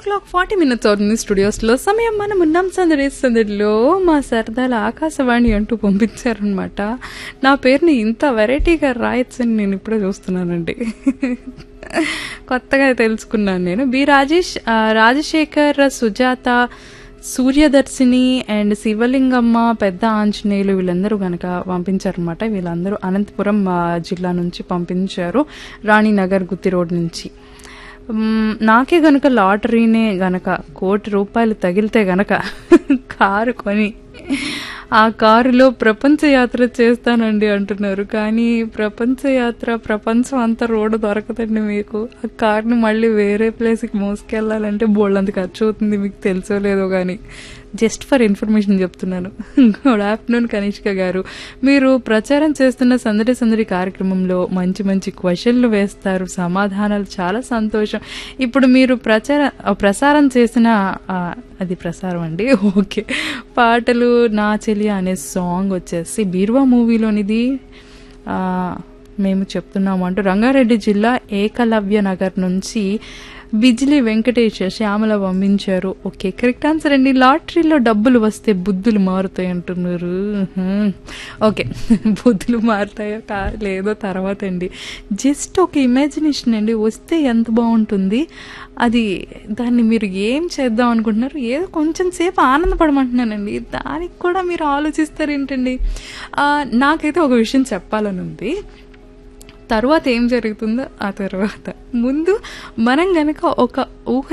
Clock forty minutes అవుతుంది స్టూడియోస్లో సమయం మనం ఉన్నాం సందడి సందడిలో మా సరదాల ఆకాశవాణి అంటూ పంపించారనమాట నా పేరుని ఇంత వెరైటీగా రాయొచ్చని నేను ఇప్పుడే చూస్తున్నానండి కొత్తగా తెలుసుకున్నాను నేను బి రాజేష్ ఆ, రాజశేఖర్ సుజాత సూర్యదర్శిని అండ్ శివలింగమ్మ పెద్ద ఆంజనేయులు వీళ్ళందరూ గనక పంపించారనమాట వీళ్ళందరూ అనంతపురం ఆ, జిల్లా నుంచి పంపించారు రాణినగర్ గుత్తి రోడ్ నుంచి మ్మ్, నాకే గనక లాటరీనే గనక కోటి రూపాయలు తగిలితే గనక కారు కొని ఆ కారులో ప్రపంచ యాత్ర చేస్తానండి అంటున్నారు కానీ ప్రపంచ యాత్ర ప్రపంచం అంతా రోడ్డు దొరకదండి మీకు ఆ కార్ని మళ్ళీ వేరే ప్లేస్కి మోసుకెళ్ళాలంటే బోళ్ళంత ఖర్చు అవుతుంది మీకు తెలుసో లేదో కానీ జస్ట్ ఫర్ ఇన్ఫర్మేషన్ చెప్తున్నాను గుడ్ ఆఫ్టర్నూన్ కనిష్క గారు మీరు ప్రచారం చేస్తున్న సందడి సందడి కార్యక్రమంలో మంచి మంచి క్వశ్చన్లు వేస్తారు సమాధానాలు చాలా సంతోషం ఇప్పుడు మీరు ప్రచార ప్రసారం చేసిన ఆ, అది ప్రసారం అండి ఓకే పాటలు నా చెలి అనే సాంగ్ వచ్చేసి బీర్వా మూవీలోనిది ఆ, మేము చెప్తున్నాము అంటూ రంగారెడ్డి జిల్లా ఏకలవ్య నగర్ నుంచి బిజిలీ వెంకటేష్ శ్యామల పంపించారు ఓకే కరెక్ట్ ఆన్సర్ అండి లాటరీలో డబ్బులు వస్తే బుద్ధులు మారుతాయి అంటున్నారు హ్మ్. ఓకే బుద్ధులు మారుతాయో కా లేదో తర్వాత అండి జస్ట్ ఒక ఇమాజినేషన్ అండి వస్తే ఎంత బాగుంటుంది అది దాన్ని మీరు ఏం చేద్దాం అనుకుంటున్నారు ఏదో కొంచెం సేపు ఆనందపడమంటున్నానండి దానికి కూడా మీరు ఆలోచిస్తారు ఏంటండి ఆ, నాకైతే ఒక విషయం చెప్పాలని ఉంది తర్వాత ఏం జరుగుతుందో ఆ తర్వాత ముందు మనం గనక ఒక ఊహ